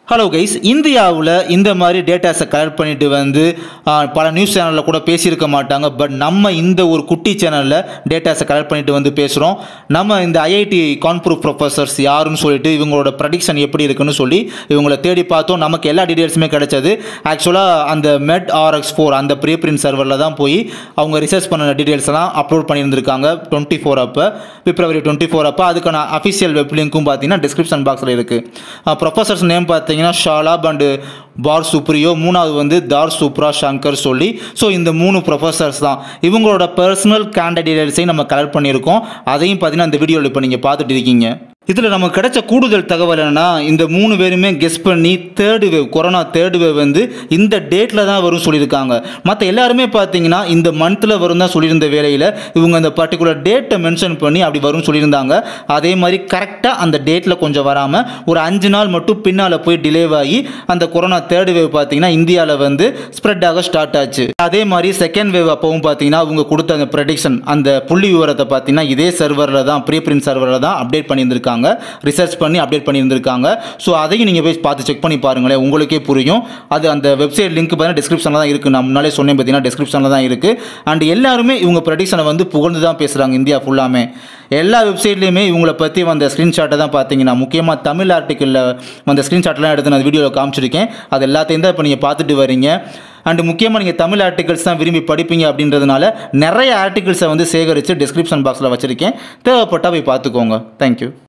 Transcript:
hello guys இந்தியாவில் இந்த மாதிரி டேட்டாஸை கலெக்ட் பண்ணிட்டு வந்து ஆ, பல நியூஸ் சேனலில் கூட பேசியிருக்க மாட்டாங்க பட் நம்ம இந்த ஒரு குட்டி சேனலில் டேட்டாஸை கலெக்ட் பண்ணிட்டு வந்து பேசுகிறோம் நம்ம இந்த ஐஐடி கான்பூர் ப்ரொஃபஸர்ஸ் யாருன்னு சொல்லிட்டு இவங்களோட ப்ரடிக்ஷன் எப்படி இருக்குன்னு சொல்லி இவங்கள தேடி பார்த்தோம் நமக்கு எல்லா டீட்டெயில்ஸுமே கிடைச்சது ஆக்சுவலாக அந்த மெட் ஆர்எக்ஸ் ஃபோர் அந்த ப்ரீ பிரிண்ட் சர்வரில் தான் போய் அவங்க ரிசர்ச் பண்ண டீட்டெயில்ஸ் எல்லாம் அப்லோட் பண்ணியிருந்திருக்காங்க டுவெண்ட்டி ஃபோர் அப்போ பிப்ரவரி டுவெண்ட்டி ஃபோர் அப்போ அதுக்கான அஃபிஷியல் வெப் லிங்க்கும் பார்த்தீங்கன்னா டிஸ்கிரிப்ஷன் பாக்ஸில் இருக்குது ப்ரொஃபஸர்ஸ் நேம் பார்த்தீங்கன்னா ஷாலாப் அண்டு பார் சுப்ரியோ மூணாவது வந்து தார் சுப்ரா சங்கர் சொல்லி ஸோ இந்த மூணு ப்ரொஃபஸர்ஸ் தான் இவங்களோட பர்சனல் கேண்டிடேட்ஸையும் நம்ம கலெக்ட் பண்ணியிருக்கோம் அதையும் பார்த்தீங்கன்னா இந்த வீடியோவில் இப்போ நீங்கள் பார்த்துட்டு இருக்கீங்க இதில் நமக்கு கிடைச்ச கூடுதல் தகவல் என்னன்னா இந்த மூணு பேருமே கெஸ் பண்ணி third wave corona third wave வந்து இந்த டேட்டில் தான் வரும் சொல்லியிருக்காங்க மற்ற எல்லாருமே பார்த்தீங்கன்னா இந்த மந்தில் வரும் தான் சொல்லியிருந்த வேலையில் இவங்க அந்த பர்டிகுலர் டேட்டை மென்ஷன் பண்ணி அப்படி வரும்னு சொல்லியிருந்தாங்க அதே மாதிரி கரெக்டாக அந்த டேட்டில் கொஞ்சம் வராமல் ஒரு அஞ்சு நாள் மட்டும் பின்னால் போய் டிலேவ் ஆகி அந்த கொரோனா தேர்டு வேவ் பார்த்தீங்கன்னா இந்தியாவில் வந்து ஸ்ப்ரெட் ஆக ஸ்டார்ட் ஆச்சு அதே மாதிரி செகண்ட் வேவ் அப்பவும் பார்த்தீங்கன்னா அவங்க கொடுத்த அந்த ப்ரெடிக்ஷன் அந்த புள்ளி விவரத்தை பார்த்தீங்கன்னா இதே சர்வரில் தான் ப்ரீ பிரிண்ட் சர்வரில் தான் அப்டேட் பண்ணியிருந்திருக்காங்க ரிசர்ச் பண்ணி அப்டேட் பண்ணியிருந்திருக்காங்க ஸோ அதையும் நீங்கள் போய் பார்த்து செக் பண்ணி பாருங்களேன் உங்களுக்கே புரியும் அது அந்த வெப்சைட் லிங்க் பார்த்தீங்கன்னா டிஸ்கிரிப்ஷனில் தான் இருக்குது நான் முன்னாலே சொன்னேன் பார்த்தீங்கன்னா டிஸ்கிரிப்ஷனில் தான் இருக்குது அண்ட் எல்லாருமே இவங்க ப்ரெடிக்ஷனை வந்து புகழ்ந்து தான் பேசுகிறாங்க இந்தியா ஃபுல்லாமே எல்லா வெப்சைட்லேயுமே இவங்கள பற்றி வந்த ஸ்க்ரீன்ஷாட்டை தான் பார்த்தீங்கன்னா முக்கியமாக தமிழ் ஆர்டிக்கலில் வந்த ஸ்க்ரீன்ஷாட்லாம் எடுத்து நான் வீடியோவில் காமிச்சிருக்கேன் அது எல்லாத்தையும் தான் இப்போ நீங்கள் பார்த்துட்டு வரீங்க அண்ட் முக்கியமாக நீங்கள் தமிழ் ஆர்டிகல்ஸ் தான் விரும்பி படிப்பீங்க அப்படின்றதுனால நிறைய ஆர்டிகல்ஸை வந்து சேகரித்து டிஸ்கிரிப்ஷன் பாக்ஸில் வச்சுருக்கேன் தேவைப்பட்டால் போய் பார்த்துக்கோங்க தேங்க்யூ